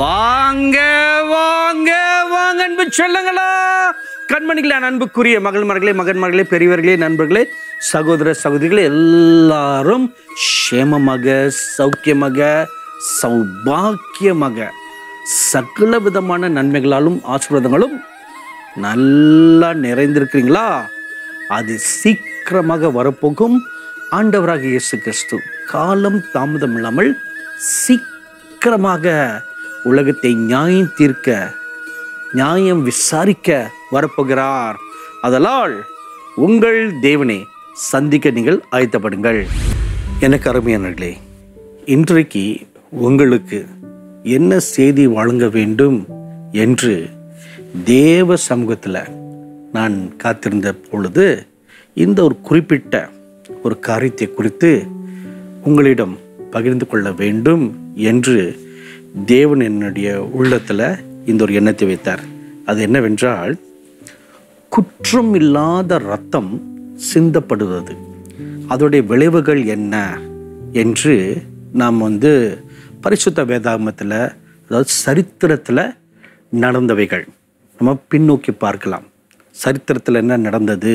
வாங்க வாங்க வாங்க அன்பு சொல்லுங்களா கண்மணிகளே அன்புக்குரிய மகள் மகளே மகன்மார்களே பெரியவர்களே நண்பர்களே சகோதர சகோதரிகளே எல்லாரும் சேமமாக சௌக்கியமாக சௌபாக்கியமாக சகல விதமான நன்மைகளாலும் ஆசீர்வாதங்களும் நல்லா நிறைந்திருக்கிறீங்களா அது சீக்கிரமாக வரப்போகும் ஆண்டவராக இயேசு கிறிஸ்து காலம் தாமதம் இல்லாமல் சீக்கிரமாக உலகத்தை நியாயம் தீர்க்க நியாயம் விசாரிக்க வரப்போகிறார் அதனால் உங்கள் தேவனை சந்திக்க நீங்கள் ஆயத்தப்படுங்கள் எனக்கு அருமையானர்களே இன்றைக்கு உங்களுக்கு என்ன செய்தி வழங்க வேண்டும் என்று தேவ சமூகத்தில் நான் காத்திருந்த பொழுது இந்த ஒரு குறிப்பிட்ட ஒரு காரியத்தை குறித்து உங்களிடம் பகிர்ந்து கொள்ள வேண்டும் என்று தேவன் என்னுடைய உள்ளத்தில் இந்த ஒரு எண்ணத்தை வைத்தார் அது என்னவென்றால் குற்றம் இல்லாத ரத்தம் சிந்தப்படுவது அதோடைய விளைவுகள் என்ன என்று நாம் வந்து பரிசுத்த வேதாகமத்தில் அதாவது சரித்திரத்தில் நடந்தவைகள் நம்ம பின்னோக்கி பார்க்கலாம் சரித்திரத்தில் என்ன நடந்தது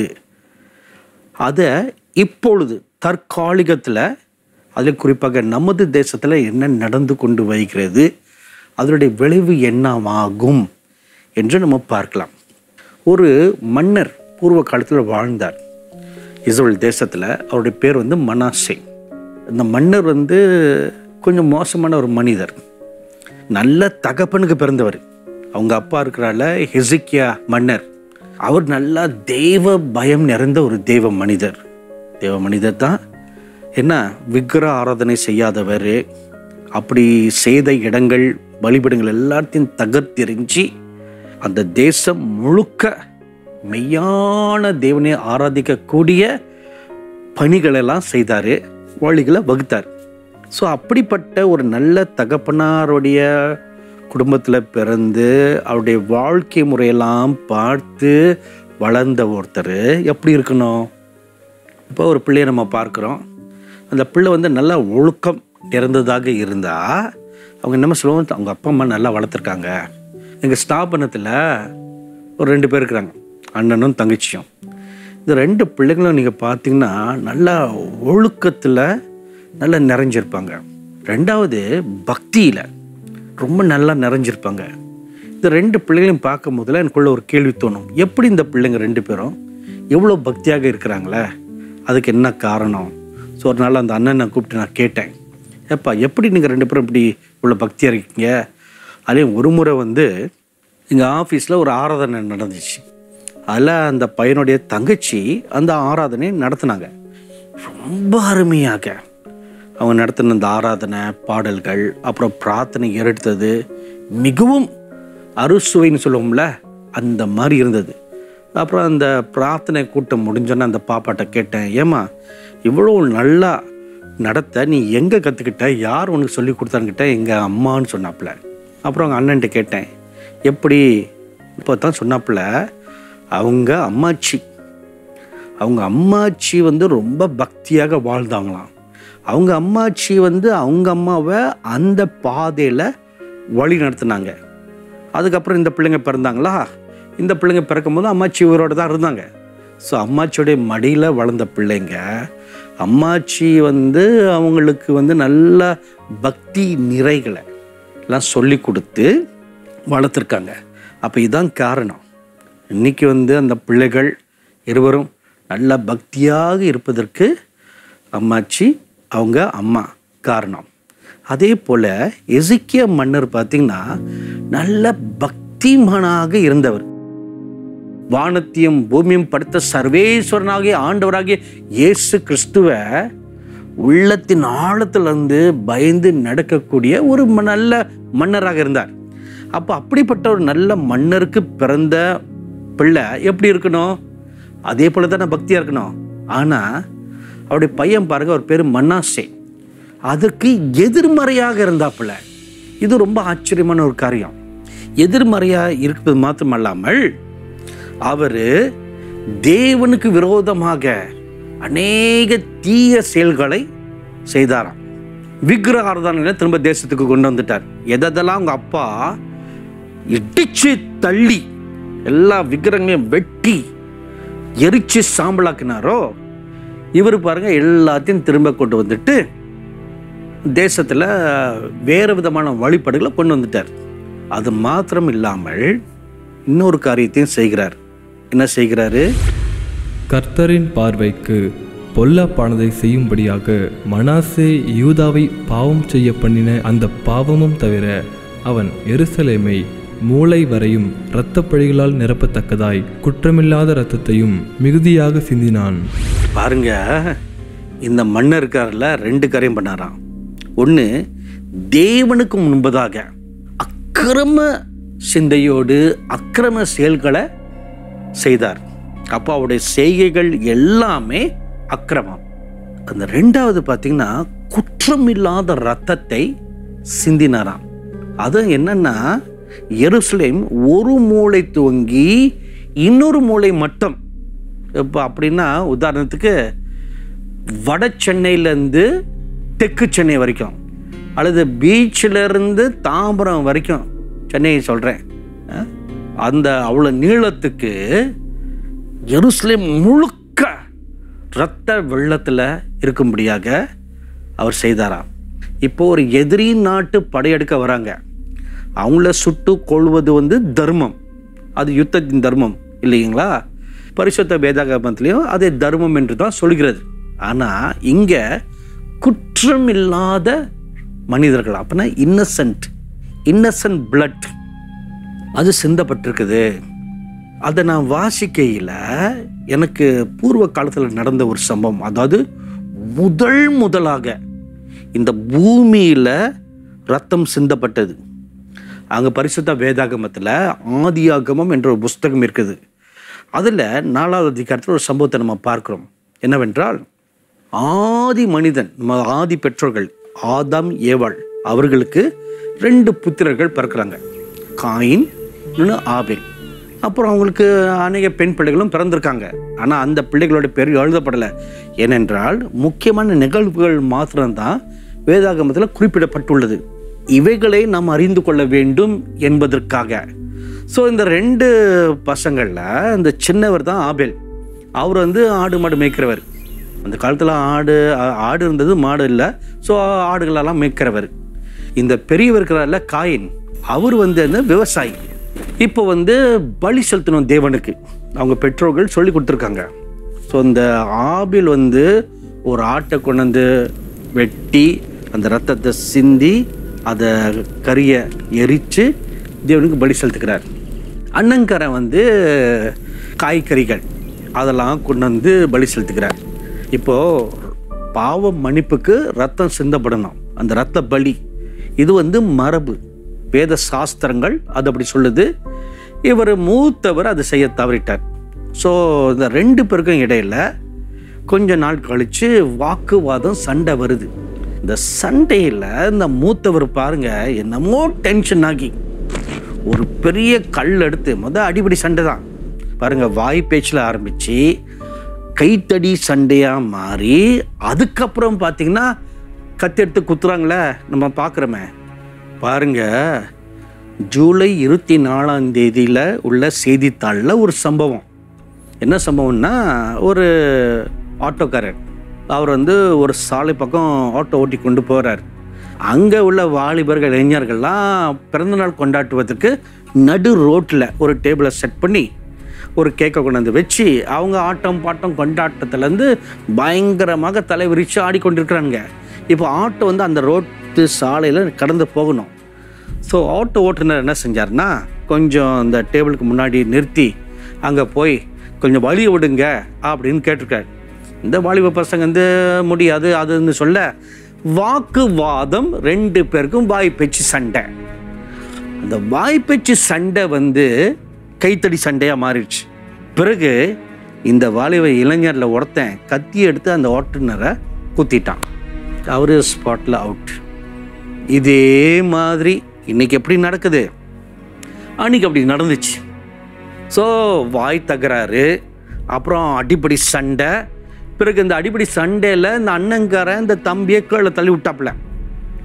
அதை இப்பொழுது தற்காலிகத்தில் அதில் குறிப்பாக நமது தேசத்தில் என்ன நடந்து கொண்டு வருகிறது அதனுடைய விளைவு என்னவாகும் என்று நம்ம பார்க்கலாம் ஒரு மன்னர் பூர்வ காலத்தில் வாழ்ந்தார் இஸ்ரேல் தேசத்தில் அவருடைய பேர் வந்து மனாசே இந்த மன்னர் வந்து கொஞ்சம் மோசமான ஒரு மனிதர் நல்ல தகப்பனுக்கு பிறந்தவர் அவங்க அப்பா இருக்கிறால ஹெசிக்கியா மன்னர் அவர் நல்லா தெய்வ பயம் நிறைந்த ஒரு தெய்வ மனிதர் தெய்வ மனிதர் தான் என்ன விக்கிர ஆராதனை செய்யாதவர் அப்படி செய்த இடங்கள் பலிபீடங்கள் எல்லாத்தையும் தகர்த்தெறிஞ்சு அந்த தேசம் முழுக்க மெய்யான தேவனை ஆராதிக்கக்கூடிய பணிகளெல்லாம் செய்தார் வழிகளை வகுத்தார் ஸோ அப்படிப்பட்ட ஒரு நல்ல தகப்பனாருடைய குடும்பத்தில் பிறந்து அவருடைய வாழ்க்கை முறையெல்லாம் பார்த்து வளர்ந்த ஒருத்தர் எப்படி இருக்கணும் இப்போ ஒரு பிள்ளையை நம்ம பார்க்குறோம் அந்த பிள்ளை வந்து நல்லா ஒழுக்கம் நிறைந்ததாக இருந்தால் அவங்க என்ன சொல்லுவோம் அவங்க அப்பா அம்மா நல்லா வளர்த்துருக்காங்க எங்கள் ஸ்தாபனத்தில் ஒரு ரெண்டு பேர் இருக்கிறாங்க அண்ணனும் தங்கச்சியும் இந்த ரெண்டு பிள்ளைங்களும் நீங்கள் பார்த்தீங்கன்னா நல்லா ஒழுக்கத்தில் நல்லா நிறைஞ்சிருப்பாங்க ரெண்டாவது பக்தியில் ரொம்ப நல்லா நிறைஞ்சிருப்பாங்க இந்த ரெண்டு பிள்ளைகளையும் பார்க்கும் போதில் எனக்குள்ள ஒரு கேள்வி தோணும் எப்படி இந்த பிள்ளைங்க ரெண்டு பேரும் எவ்வளோ பக்தியாக இருக்கிறாங்களே அதுக்கு என்ன காரணம் ஸோ ஒரு நாள் அந்த அண்ணனை கூப்பிட்டு நான் கேட்டேன் ஏப்பா எப்படி நீங்கள் ரெண்டு பேரும் இப்படி இவ்வளோ பக்தியாக இருக்கீங்க அதுலேயும் ஒரு முறை வந்து எங்கள் ஆஃபீஸில் ஒரு ஆராதனை நடந்துச்சு அதில் அந்த பையனுடைய தங்கச்சி அந்த ஆராதனை நடத்துனாங்க ரொம்ப அருமையாக அவங்க நடத்தின அந்த ஆராதனை பாடல்கள் அப்புறம் பிரார்த்தனை எடுத்தது மிகவும் அறுசுவைன்னு சொல்லுவோம்ல அந்த மாதிரி இருந்தது அப்புறம் அந்த பிரார்த்தனை கூட்டம் முடிஞ்சோன்னே அந்த பாப்பாட்ட கேட்டேன் ஏமா இவ்வளோ நல்லா நடத்த நீ எங்கே கற்றுக்கிட்ட யார் உனக்கு சொல்லி கொடுத்தான்னு கேட்டேன் எங்கள் அம்மான்னு சொன்னாப்புல அப்புறம் அவங்க அண்ணன்ட்ட கேட்டேன் எப்படி இப்போ தான் சொன்னாப்புல அவங்க அம்மாச்சி அவங்க அம்மாச்சி வந்து ரொம்ப பக்தியாக வாழ்ந்தாங்களாம் அவங்க அம்மாச்சி வந்து அவங்க அம்மாவை அந்த பாதையில் வழி நடத்துனாங்க அதுக்கப்புறம் இந்த பிள்ளைங்க பிறந்தாங்களா இந்த பிள்ளைங்க பிறக்கும் போது அம்மாச்சி உயிரோட தான் இருந்தாங்க ஸோ அம்மாச்சியோடைய மடியில் வளர்ந்த பிள்ளைங்க அம்மாச்சி வந்து அவங்களுக்கு வந்து நல்ல பக்தி நிறைகளை எல்லாம் சொல்லி கொடுத்து வளர்த்துருக்காங்க அப்போ இதுதான் காரணம் இன்னைக்கு வந்து அந்த பிள்ளைகள் இருவரும் நல்ல பக்தியாக இருப்பதற்கு அம்மாச்சி அவங்க அம்மா காரணம் அதே போல் எசிக்கிய மன்னர் பார்த்தீங்கன்னா நல்ல பக்திமானாக இருந்தவர் வானத்தையும் பூமியும் படுத்த சர்வேஸ்வரனாகிய ஆண்டவராகிய இயேசு கிறிஸ்துவ உள்ளத்தின் ஆழத்திலிருந்து பயந்து நடக்கக்கூடிய ஒரு ம- நல்ல மன்னராக இருந்தார் அப்போ அப்படிப்பட்ட ஒரு நல்ல மன்னருக்கு பிறந்த பிள்ளை எப்படி இருக்கணும் அதே போல தானே பக்தியாக இருக்கணும் ஆனால் அவருடைய பையன் பாருங்க அவர் பேர் மன்னாசே அதற்கு எதிர்மறையாக இருந்தாப்புல இது ரொம்ப ஆச்சரியமான ஒரு காரியம் எதிர்மறையாக இருப்பது மாத்திரமல்லாமல் அவர் தேவனுக்கு விரோதமாக அநேக தீய செயல்களை செய்தாராம் விக்கிரக ஆராதனையில திரும்ப தேசத்துக்கு கொண்டு வந்துட்டார் எதெல்லாம் அவங்க அப்பா இடிச்சு தள்ளி எல்லா விக்கிரகங்களையும் வெட்டி எரிச்சு சாம்பலாக்கினாரோ இவர் பாருங்க எல்லாத்தையும் திரும்ப கொண்டு வந்துட்டு தேசத்துல வேறு விதமான வழிபாடுகளை கொண்டு வந்துட்டார் அது மாத்திரம் இல்லாமல் இன்னொரு காரியத்தையும் செய்கிறார் என்ன செய்கிறாரு கர்த்தரின் பார்வைக்கு பொல்லாப்பானதை செய்யும்படியாக மனாசே யூதாவை பாவம் செய்ய பண்ணின அந்த பாவமும் தவிர அவன் எருசலேமை மூளை வரையும் இரத்தப்பழிகளால் நிரப்பத்தக்கதாய் குற்றமில்லாத இரத்தத்தையும் மிகுதியாக சிந்தினான் பாருங்க இந்த மன்னர் இருக்கார்ல ரெண்டு காரியம் பண்ணாராம் ஒன்று தேவனுக்கு முன்பதாக அக்கிரம சிந்தையோடு அக்கிரம செயல்களை செய்தார் அப்போ அவருடைய செய்கைகள் எல்லாமே அக்கிரமம் அந்த ரெண்டாவது பார்த்தீங்கன்னா குற்றமில்லாத ரத்தத்தை சிந்தினாராம் அது என்னன்னா எருசலேம் ஒரு மூளை துவங்கி இன்னொரு மூளை மட்டும் இப்போ அப்படின்னா உதாரணத்துக்கு வட சென்னையிலேருந்து தெற்கு சென்னை வரைக்கும் அல்லது பீச்சில் இருந்து தாம்பரம் வரைக்கும் சென்னையை சொல்கிறேன் அந்த அவ்வளோ நீளத்துக்கு எருசலேம் முழுக்க இரத்த வெள்ளத்தில் இருக்கும்படியாக அவர் செய்தாராம் இப்போ ஒரு எதிரி நாட்டு படையெடுக்க வராங்க அவங்கள சுட்டு கொள்வது வந்து தர்மம் அது யுத்தத்தின் தர்மம் இல்லைங்களா பரிசுத்த வேதாகமத்திலையும் அதே தர்மம் என்று தான் சொல்கிறது ஆனால் இங்கே குற்றமில்லாத மனிதர்கள் அப்படின்னா இன்னசென்ட் இன்னசென்ட் பிளட் அது சிந்தப்பட்டிருக்குது அதை நான் வாசிக்கையில் எனக்கு பூர்வ காலத்தில் நடந்த ஒரு சம்பவம் அதாவது முதல் முதலாக இந்த பூமியில் ரத்தம் சிந்தப்பட்டது அங்கே பரிசுத்த வேதாகமத்தில் ஆதியாகமம் என்ற ஒரு புஸ்தகம் இருக்குது அதில் நாலாவது அதிகாரத்தில் ஒரு சம்பவத்தை நம்ம பார்க்கிறோம் என்னவென்றால் ஆதி மனிதன் நம்ம ஆதி பெற்றோர்கள் ஆதாம் ஏவாள் அவர்களுக்கு ரெண்டு புத்திரர்கள் பிறக்கிறாங்க காயின் இன்னொன்று ஆபேல் அப்புறம் அவங்களுக்கு அநேக பெண் பிள்ளைகளும் பிறந்திருக்காங்க ஆனால் அந்த பிள்ளைகளோட பேர் எழுதப்படலை ஏனென்றால் முக்கியமான நிகழ்வுகள் மாத்திரம்தான் வேதாகமத்தில் குறிப்பிடப்பட்டுள்ளது இவைகளை நாம் அறிந்து கொள்ள வேண்டும் என்பதற்காக ஸோ இந்த ரெண்டு பசங்களில் இந்த சின்னவர் தான் ஆபேல் அவர் வந்து ஆடு மாடு மேய்க்கிறவர் அந்த காலத்தில் ஆடு ஆ- ஆடு இருந்தது மாடு இல்லை ஸோ ஆடுகளெல்லாம் மேய்க்கிறவர் இந்த பெரியவர் இருக்கிறார்ல காயின் அவர் வந்து அந்த விவசாயி இப்போ வந்து பலி செலுத்தணும் தேவனுக்கு அவங்க பெற்றோர்கள் சொல்லி கொடுத்துருக்காங்க ஸோ இந்த ஆபில் வந்து ஒரு ஆட்டை கொண்டு வந்து வெட்டி அந்த ரத்தத்தை சிந்தி அதை கறியை எரித்து தேவனுக்கு பலி செலுத்துக்கிறார் அண்ணங்கரை வந்து காய்கறிகள் அதெல்லாம் கொண்டு வந்து பலி செலுத்துக்கிறார் இப்போது பாவ மன்னிப்புக்கு ரத்தம் சிந்தப்படணும் அந்த ரத்த பலி இது வந்து மரபு வேத சாஸ்திரங்கள் அது அப்படி சொல்லுது இவர் மூத்தவர் அதை செய்ய தவறிட்டார் ஸோ இந்த ரெண்டு பேருக்கும் இடையில கொஞ்ச நாள் கழித்து வாக்குவாதம் சண்டை வருது இந்த சண்டையில் இந்த மூத்தவர் பாருங்க என்னமோ டென்ஷன் ஆகி ஒரு பெரிய கல் எடுத்து முத அடிப்படை சண்டை தான் பாருங்க வாய் பேச்சில் ஆரம்பிச்சு கைத்தடி சண்டையாக மாறி அதுக்கப்புறம் பார்த்தீங்கன்னா கத்தி எடுத்து குத்துறாங்களே நம்ம பார்க்குறோமே பாருங்க ஜூலை இருபத்தி நாலாம் தேதியில் உள்ள செய்தித்தாளில் ஒரு சம்பவம் என்ன சம்பவம்னா ஒரு ஆட்டோக்காரர் அவர் வந்து ஒரு சாலை பக்கம் ஆட்டோ ஓட்டி கொண்டு போகிறார் அங்கே உள்ள வாலிபர்கள் இளைஞர்கள்லாம் பிறந்தநாள் கொண்டாட்டுவதற்கு நடு ரோட்டில் ஒரு டேபிளை செட் பண்ணி ஒரு கேக்கை கொண்டு வந்து வச்சு அவங்க ஆட்டம் பாட்டம் கொண்டாட்டத்துலேருந்து பயங்கரமாக தலை விரித்து ஆடிக்கொண்டிருக்கிறாங்க இப்போ ஆட்டோ வந்து அந்த ரோட்டு சாலையில் கடந்து போகணும் ஸோ ஆட்டோ ஓட்டுநர் என்ன செஞ்சார்னா கொஞ்சம் அந்த டேபிளுக்கு முன்னாடி நிறுத்தி அங்கே போய் கொஞ்சம் வழி விடுங்க அப்படின்னு கேட்டிருக்காரு இந்த வாலிப பசங்க வந்து முடியாது அதுன்னு சொல்ல வாக்குவாதம் ரெண்டு பேருக்கும் வாய் பேச்சு சண்டை அந்த வாய் பேச்சு சண்டை வந்து கைத்தடி சண்டையாக மாறிடுச்சு பிறகு இந்த வாலிப இளைஞரில் ஒருத்தன் கத்தி எடுத்து அந்த ஓட்டுநரை குத்திட்டான் அவரு ஸ்பாட்டில் அவுட் இதே மாதிரி இன்னைக்கு எப்படி நடக்குது அன்னைக்கு அப்படி நடந்துச்சு ஸோ வாய் தகராறு அப்புறம் அடிப்படை சண்டை பிறகு இந்த அடிப்படை சண்டையில் இந்த அண்ணங்காரன் இந்த தம்பியை கீழே தள்ளி விட்டாப்புல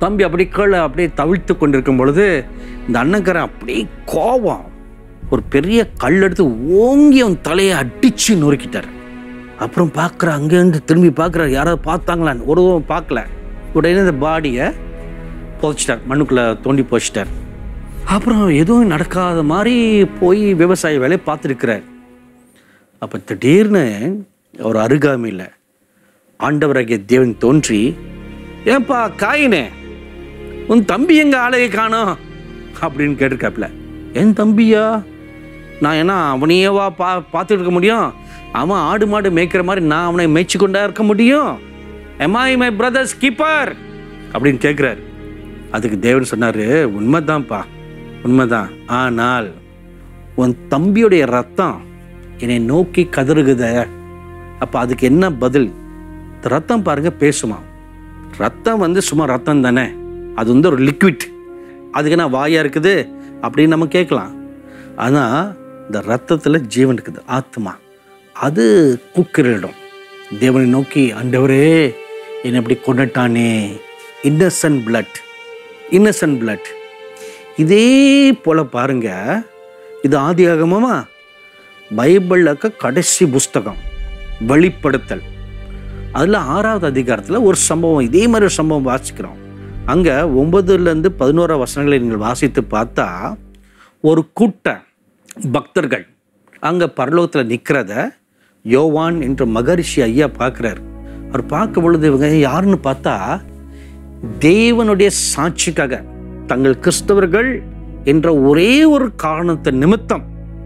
தம்பி அப்படி கீழே அப்படியே தவிழ்த்து கொண்டிருக்கும் பொழுது இந்த அண்ணங்காரன் அப்படியே கோபம் ஒரு பெரிய கல் எடுத்து ஓங்கி அவன் தலையை அடிச்சு நொறுக்கிட்டார் அப்புறம் பார்க்குற அங்கேருந்து திரும்பி பார்க்குறாரு யாராவது பார்த்தாங்களான்னு ஒருவரும் பார்க்கல உடனே இந்த பாடியை புதைச்சிட்டார் மண்ணுக்குள்ளே தோண்டி புதைச்சிட்டார் அப்புறம் எதுவும் நடக்காத மாதிரி போய் விவசாய வேலையை பார்த்துருக்கிறார் அப்போ திடீர்னு ஒரு அருகாமையில் ஆண்டவராகிய தேவன் தோன்றி ஏன்பா காயினே உன் தம்பி எங்க ஆளையை காணோம் அப்படின்னு கேட்டிருக்காப்புல என் தம்பியா நான் என்ன அவனையேவா பா பார்த்துட்டு இருக்க முடியும் அவன் ஆடு மாடு மேய்க்கிற மாதிரி நான் அவனை மேய்ச்சி கொண்டா இருக்க முடியும் எம்ஐ மை பிரதர்ஸ் கீப்பர் அப்படின்னு கேட்குறாரு அதுக்கு தேவன் சொன்னார் உண்மைதான்ப்பா உண்மைதான் ஆனால் உன் தம்பியுடைய ரத்தம் என்னை நோக்கி கதறுகுத அப்போ அதுக்கு என்ன பதில் இந்த ரத்தம் பாருங்க பேசுமா ரத்தம் வந்து சும்மா ரத்தம் தானே அது வந்து ஒரு லிக்விட் அதுக்கு என்ன வாயா இருக்குது அப்படின்னு நம்ம கேட்கலாம் ஆனால் இந்த ரத்தத்தில் ஜீவன் இருக்குது ஆத்மா அது குக்கிரிடும் தேவனை நோக்கி ஆண்டவரே என்னை இப்படி கொண்டுட்டானே இன்னசென்ட் பிளட் இன்னசென்ட் பிளட் இதே போல் பாருங்க இது ஆதியாகமமா பைபிளுக்கு கடைசி புஸ்தகம் வெளிப்படுத்தல் அதில் ஆறாவது அதிகாரத்தில் ஒரு சம்பவம் இதே மாதிரி ஒரு சம்பவம் வாசிக்கிறோம் அங்கே ஒன்பதுலேருந்து பதினோரா வசனங்களை நீங்கள் வாசித்து பார்த்தா ஒரு கூட்ட பக்தர்கள் அங்கே பரலோகத்தில் நிற்கிறத யோவான் என்ற மகரிஷி ஐயா பார்க்குறாரு அவர் பார்க்கும் பொழுது இவங்க யாருன்னு பார்த்தா தேவனுடைய சாட்சிக்காக தங்கள் கிறிஸ்தவர்கள் என்ற ஒரே ஒரு காரணத்தை நிமித்தம்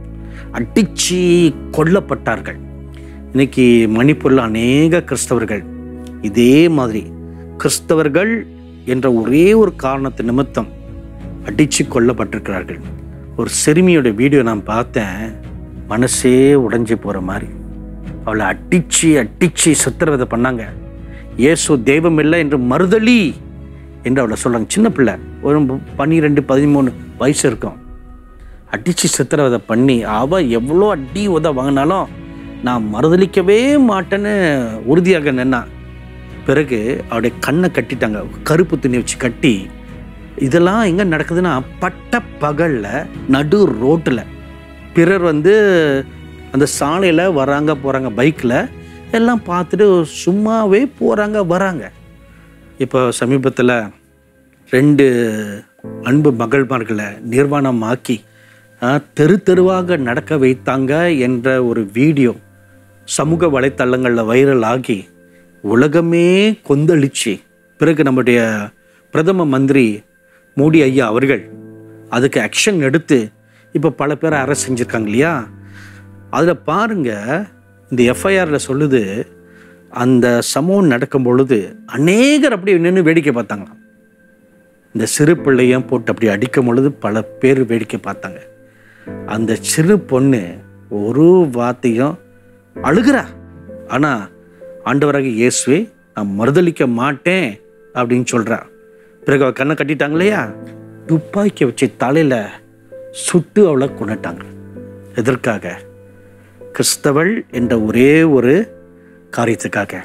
அடிச்சு கொல்லப்பட்டார்கள் இன்னைக்கு மணிப்பூரில் அநேக கிறிஸ்தவர்கள் இதே மாதிரி கிறிஸ்தவர்கள் என்ற ஒரே ஒரு காரணத்தை நிமித்தம் அடிச்சு கொல்லப்பட்டிருக்கிறார்கள் ஒரு சிறுமியோட வீடியோ நான் பார்த்தேன் மனசே உடைஞ்சு போகிற மாதிரி அவளை அடிச்சு அடிச்சு சித்திரவதை பண்ணாங்க இயேசு தெய்வம் இல்லை என்று மறுதலி என்று அவளை சொல்கிறாங்க சின்ன பிள்ளை ஒரு பன்னிரெண்டு பதிமூணு வயசு இருக்கும் அடித்து சித்திரவதை பண்ணி அவள் எவ்வளோ அடி உத வாங்கினாலும் நான் மறுதளிக்கவே மாட்டேன்னு உறுதியாக நின்னான் பிறகு அவருடைய கண்ணை கட்டிட்டாங்க கருப்பு துணி வச்சு கட்டி இதெல்லாம் எங்கே நடக்குதுன்னா பட்ட பகலில் நடு ரோட்டில் பிறர் வந்து அந்த சாலையில் வராங்க போகிறாங்க பைக்கில் எல்லாம் பார்த்துட்டு சும்மாவே போகிறாங்க வராங்க இப்போ சமீபத்தில் ரெண்டு அன்பு மகள்மார்களை நிர்வாணமாக்கி ஆ, தெரு தெருவாக நடக்க வைத்தாங்க என்ற ஒரு வீடியோ சமூக வலைத்தளங்களில் வைரல் ஆகி உலகமே கொந்தளிச்சு பிறகு நம்முடைய பிரதம மந்திரி மோடி ஐயா அவர்கள் அதுக்கு ஆக்ஷன் எடுத்து இப்போ பல பேரை அரெஸ்ட் செஞ்சுருக்காங்க இல்லையா அதில் பாருங்க இந்த எஃப்ஐஆரில் சொல்லுது அந்த சம்பவம் நடக்கும் பொழுது அநேகர் அப்படியே நின்று வேடிக்கை பார்த்தாங்களாம் இந்த சிறு பிள்ளையும் போட்டு அப்படி அடிக்கும் பொழுது பல பேர் வேடிக்கை பார்த்தாங்க அந்த சிறு பொண்ணு ஒரு வார்த்தையும் அழுகிறா ஆனால் ஆண்டவராக இயேசுவே நான் மறுதளிக்க மாட்டேன் அப்படின்னு சொல்றா பிறகு அவ கண்ணை கட்டிட்டாங்க இல்லையா துப்பாக்கி வச்சு தலையில் சுட்டு அவளை கொண்டுட்டாங்க எதற்காக கிறிஸ்தவள் என்ற ஒரே ஒரு காரியத்துக்காக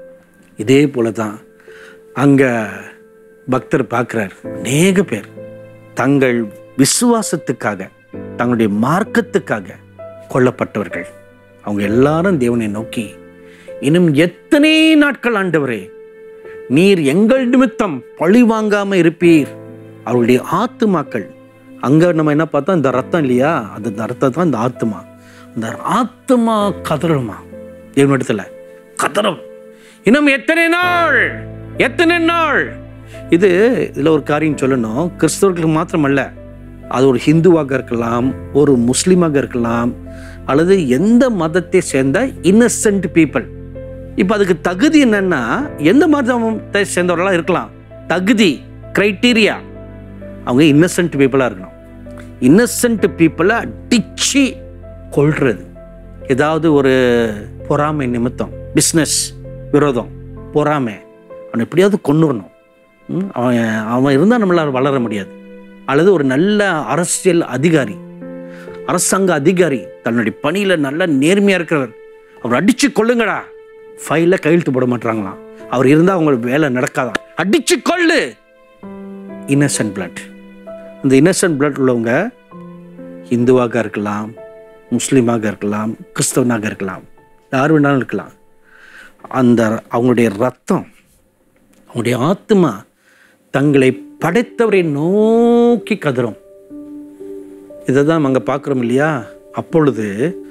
இதே போல தான் அங்கே பக்தர் பார்க்குறார் அநேக பேர் தங்கள் விசுவாசத்துக்காக தங்களுடைய மார்க்கத்துக்காக கொல்லப்பட்டவர்கள் அவங்க எல்லாரும் தேவனை நோக்கி இன்னும் எத்தனை நாட்கள் ஆண்டவரே நீர் எங்கள் நிமித்தம் பழி வாங்காம இருப்பீர் அவருடைய ஆத்துமாக்கள் அங்க நம்ம என்ன பார்த்தோம் இந்த ரத்தம் இல்லையா அது இந்த ரத்தம் தான் இந்த ஆத்துமா இந்த ஆத்துமா கதறுமா தேவனிடத்துல கதறும் இன்னும் எத்தனை நாள் எத்தனை நாள் இது இதில் ஒரு காரியம் சொல்லணும் கிறிஸ்தவர்களுக்கு மாத்திரமல்ல அது ஒரு ஹிந்துவாக இருக்கலாம் ஒரு முஸ்லீமாக இருக்கலாம் அல்லது எந்த மதத்தை சேர்ந்த இன்னசென்ட் பீப்புள் இப்போ அதுக்கு தகுதி என்னன்னா எந்த மதத்தை சேர்ந்தவர்களாக இருக்கலாம் தகுதி கிரைட்டீரியா அவங்க இன்னசென்ட் பீப்புளாக இருக்கணும் இன்னசென்ட் பீப்புளை அடிச்சு கொள்றது ஏதாவது ஒரு பொறாமை நிமித்தம் பிஸ்னஸ் விரோதம் பொறாமை அவனை எப்படியாவது கொண்டு வரணும் ம், அவன் அவன் இருந்தால் நம்மளால் வளர முடியாது அல்லது ஒரு நல்ல அரசியல் அதிகாரி அரசாங்க அதிகாரி தன்னுடைய பணியில் நல்ல நேர்மையாக இருக்கிறவர் அவர் அடிச்சு கொள்ளுங்கடா ஃபைலில் கையெழுத்து போட மாட்டாங்களாம் அவர் இருந்தால் அவங்களுக்கு வேலை நடக்காதான் அடிச்சு கொள்ளு இன்னசென்ட் பிளட் இந்த இன்னசென்ட் பிளட் உள்ளவங்க இந்துவாக இருக்கலாம் முஸ்லீமாக இருக்கலாம் கிறிஸ்தவனாக இருக்கலாம் யார் வேணாலும் இருக்கலாம் அந்த அவங்களுடைய ரத்தம் அவங்களுடைய ஆத்மா தங்களை படைத்தவரை நோக்கி கதறும் இதை தான் அங்கே பார்க்குறோம் இல்லையா அப்பொழுது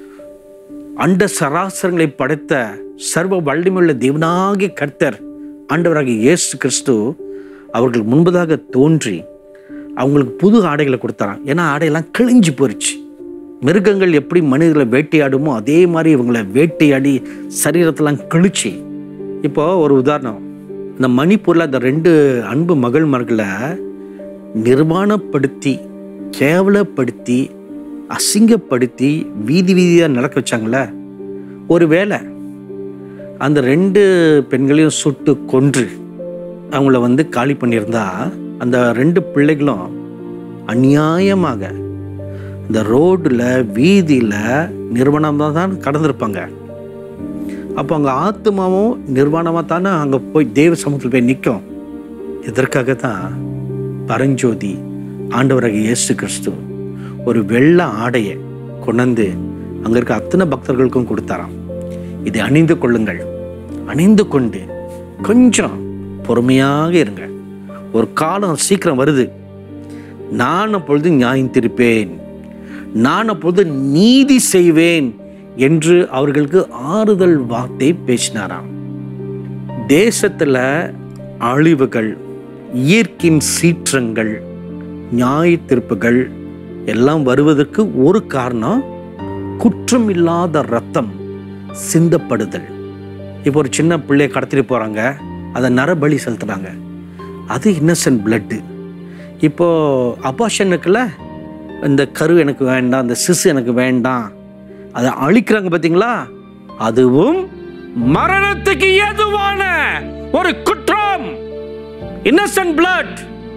அண்ட சராசரங்களை படைத்த சர்வ வல்லமையுள்ள தேவனாகிய கர்த்தர் ஆண்டவராகிய இயேசு கிறிஸ்து அவர்கள் முன்பதாக தோன்றி அவங்களுக்கு புது ஆடைகளை கொடுத்தாராம் ஏன்னா ஆடையெல்லாம் கிழிஞ்சு போயிடுச்சு மிருகங்கள் எப்படி மனிதர்களை வேட்டையாடுமோ அதே மாதிரி இவங்களை வேட்டையாடி சரீரத்தெல்லாம் கிழிச்சு இப்போ ஒரு உதாரணம் இந்த மணிப்பூரில் அந்த ரெண்டு அன்பு மகள்மார்களை நிர்வாணப்படுத்தி கேவலப்படுத்தி அசிங்கப்படுத்தி வீதி வீதியாக நடக்க வச்சாங்களே ஒருவேளை அந்த ரெண்டு பெண்களையும் சுட்டு கொன்று அவங்கள வந்து காலி பண்ணியிருந்தா அந்த ரெண்டு பிள்ளைகளும் அநியாயமாக இந்த ரோட்டில் வீதியில் நிர்வாணமாக தான் கடந்திருப்பாங்க அப்போ அங்கே ஆத்மாவும் நிர்வாணமாக தானே அங்கே போய் தேவ சமூகத்தில் போய் நிற்கும் இதற்காக தான் பரஞ்சோதி ஆண்டவராகிய இயேசு கிறிஸ்து ஒரு வெள்ளை ஆடையை கொண்டு அங்கே இருக்க அத்தனை பக்தர்களுக்கும் கொடுத்தாராம் இதை அணிந்து கொள்ளுங்கள் அணிந்து கொண்டு கொஞ்சம் பொறுமையாக இருங்க ஒரு காலம் சீக்கிரம் வருது நான் அப்பொழுது நியாயம் திருப்பேன் நான் அப்பொழுது நீதி செய்வேன் என்று அவர்களுக்கு ஆறுதல் வார்த்தை பேசினாராம் தேசத்துல அழிவுகள் இயற்கையின் சீற்றங்கள் நியாய தீர்ப்புகள் எல்லாம் வருவதற்கு ஒரு காரணம் குற்றம் இல்லாத ரத்தம் சிந்தப்படுதல் இப்போ ஒரு சின்ன பிள்ளைய கடத்திட்டு போறாங்க அதை நரபலி செலுத்துறாங்க அது இன்னசென்ட் பிளட்டு இப்போ அபாஷனுக்குள்ள இந்த கரு எனக்கு வேண்டாம் இந்த சிசு எனக்கு வேண்டாம் அதை அழிக்கிறாங்க பார்த்தீங்களா அதுவும் மரணத்துக்கு ஏதுவான ஒரு குற்றம் இன்னசென்ட் பிளட்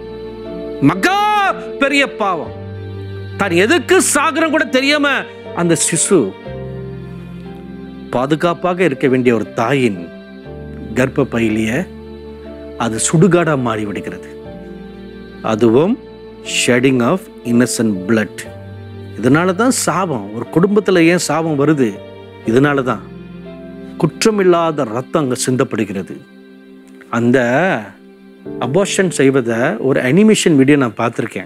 மகா பெரிய பாவம் தான் எதுக்கு சாகரம் கூட தெரியாம அந்த சிசு பாதுகாப்பாக இருக்க வேண்டிய ஒரு தாயின் கர்ப்பப்பையிலேயே அது சுடுகாடா மாறி விடுகிறது அதுவும் ஷெடிங் ஆஃப் இன்னசென்ட் பிளட் இதனால தான் சாபம் ஒரு குடும்பத்தில் ஏன் சாபம் வருது இதனால தான் குற்றமில்லாத ரத்தம் அங்கே சிந்தப்படுகிறது அந்த அபார்ஷன் செய்வதை ஒரு அனிமேஷன் வீடியோ நான் பார்த்துருக்கேன்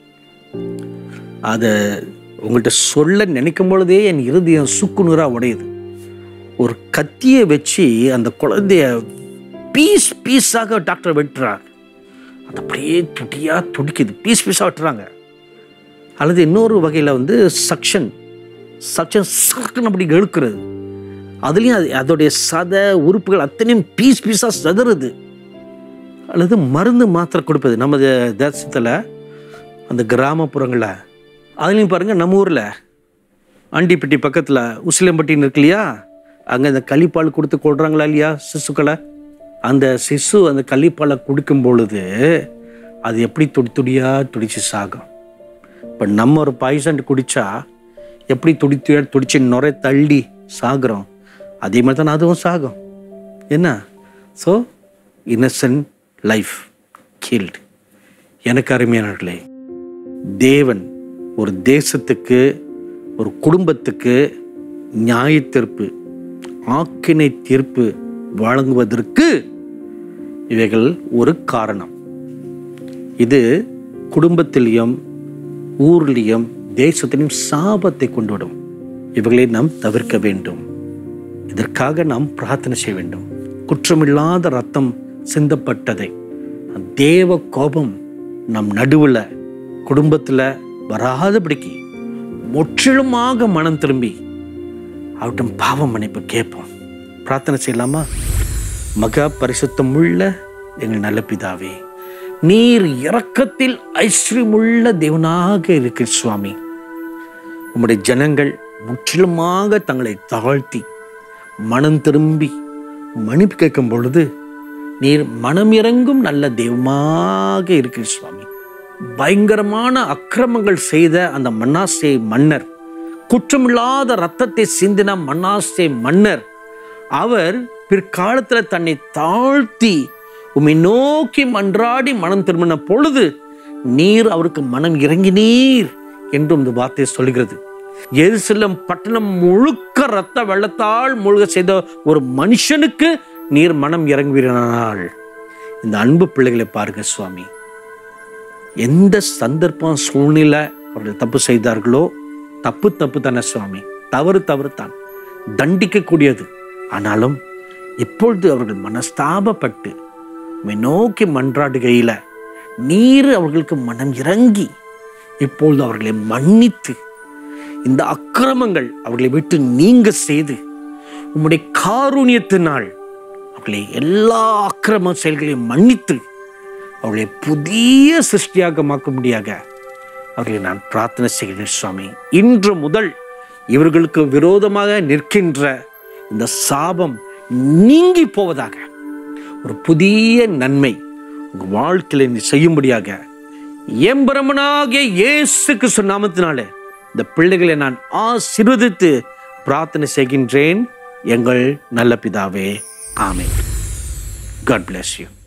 அதை உங்கள்கிட்ட சொல்ல நினைக்கும் பொழுதே என் இருதயம் சுக்குநூறாக உடையுது ஒரு கத்தியை வச்சு அந்த குழந்தைய பீஸ் பீஸாக டாக்டர் வெட்டுறார் அது அப்படியே துடியாக துடிக்குது பீஸ் பீஸாக வெட்டுறாங்க அல்லது இன்னொரு வகையில் வந்து சக்ஷன் சக்ஷன் சக்குன்னு அப்படி இழுக்கிறது அதுலேயும் அது அதோடைய சத உறுப்புகள் அத்தனையும் பீஸ் பீஸாக சதுருது அல்லது மருந்து மாத்திரை கொடுப்பது நம்ம தேசத்தில் அந்த கிராமப்புறங்களில் அதுலேயும் பாருங்கள் நம்ம ஊரில் ஆண்டிப்பட்டி பக்கத்தில் உசிலம்பட்டின்னு இருக்கு இல்லையா அங்கே இந்த களிப்பால் கொடுத்து கொள்றாங்களா இல்லையா சிசுக்களை அந்த சிசு அந்த களிப்பாலை குடிக்கும் பொழுது அது எப்படி துடி துடியாக துடிச்சு சாகும் இப்போ நம்ம ஒரு பாய்சன் குடித்தா எப்படி துடி துடியா துடிச்சு நுரை தள்ளி சாகுறோம் அதே மாதிரி தான் அதுவும் சாகும் என்ன ஸோ இன்னசென்ட் லைஃப் killed எனக்கு அருமையானவர்களே தேவன் ஒரு தேசத்துக்கு ஒரு குடும்பத்துக்கு நியாய தீர்ப்பு ஆக்கினை தீர்ப்பு வழங்குவதற்கு இவைகள் ஒரு காரணம் இது குடும்பத்திலையும் ஊர்லேயும் தேசத்திலும் சாபத்தை கொண்டு விடும் இவைகளை நாம் தவிர்க்க வேண்டும் இதற்காக நாம் பிரார்த்தனை செய்ய வேண்டும் குற்றமில்லாத ரத்தம் சிந்தப்பட்டதை தேவ கோபம் நம் நடுவில் குடும்பத்தில் வராதபடிக்கு முற்றிலுமாக மனம் திரும்பி அவர்கிட்ட பாவம் மன்னிப்பு கேட்போம் பிரார்த்தனை செய்யலாமா மகா பரிசுத்தம் உள்ள எங்கள் நல்ல பிதாவே நீர் இரக்கத்தில் ஐஸ்வர்யமுள்ள தேவனாக இருக்கிற சுவாமி உம்முடைய ஜனங்கள் முற்றிலுமாக தங்களை தாழ்த்தி மனம் திரும்பி மன்னிப்பு கேட்கும் பொழுது நீர் மனம் இறங்கும் நல்ல தெய்வமாக இருக்கிற சுவாமி பயங்கரமான அக்கிரமங்கள் செய்த அந்த மன்னாசே மன்னர் குற்றமில்லாத ரத்தத்தை சிந்தின மன்னாசே மன்னர் அவர் பிற்காலத்தில் தன்னை தாழ்த்தி உம்மை நோக்கி மன்றாடி மனம் திரும்பின பொழுது நீர் அவருக்கு மனம் இறங்கினீர் என்றும் இந்த வார்த்தை சொல்கிறது எருசலம் பட்டணம் முழுக்க ரத்த வெள்ளத்தால் முழுக செய்த ஒரு மனுஷனுக்கு நீர் மனம் இறங்குவீரானால் இந்த அன்பு பிள்ளைகளை பாருங்க சுவாமி எந்த சந்தர்ப்பம் சூழ்நிலை அவர்கள் தப்பு செய்தார்களோ தப்பு தப்பு தானே சுவாமி தவறு தவறு தான் தண்டிக்கக்கூடியது ஆனாலும் இப்பொழுது அவர்கள் மனஸ்தாபப்பட்டு உம்மை நோக்கி மன்றாடுகையில நீர் அவர்களுக்கு மனம் இறங்கி இப்பொழுது அவர்களை மன்னித்து இந்த அக்கிரமங்கள் அவர்களை விட்டு நீங்க செய்து உம்முடைய காரூணியத்தினால் அவர்களை எல்லா அக்கிரம செயல்களையும் மன்னித்து அவர்களை புதிய சிருஷ்டியாக மாக்கும்படியாக அவர்களை நான் பிரார்த்தனை செய்கிறேன் சுவாமி இன்று முதல் இவர்களுக்கு விரோதமாக நிற்கின்ற இந்த சாபம் நீங்கி போவதாக ஒரு புதிய நன்மை உங்க வாழ்க்கையில நீ செய்யும்படியாக எம்பரமனாகிய இயேசு கிறிஸ்து நாமத்தினாலே இந்த பிள்ளைகளை நான் ஆசீர்வதித்து பிரார்த்தனை செய்கின்றேன் எங்கள் நல்ல பிதாவே ஆமென் காட் bless you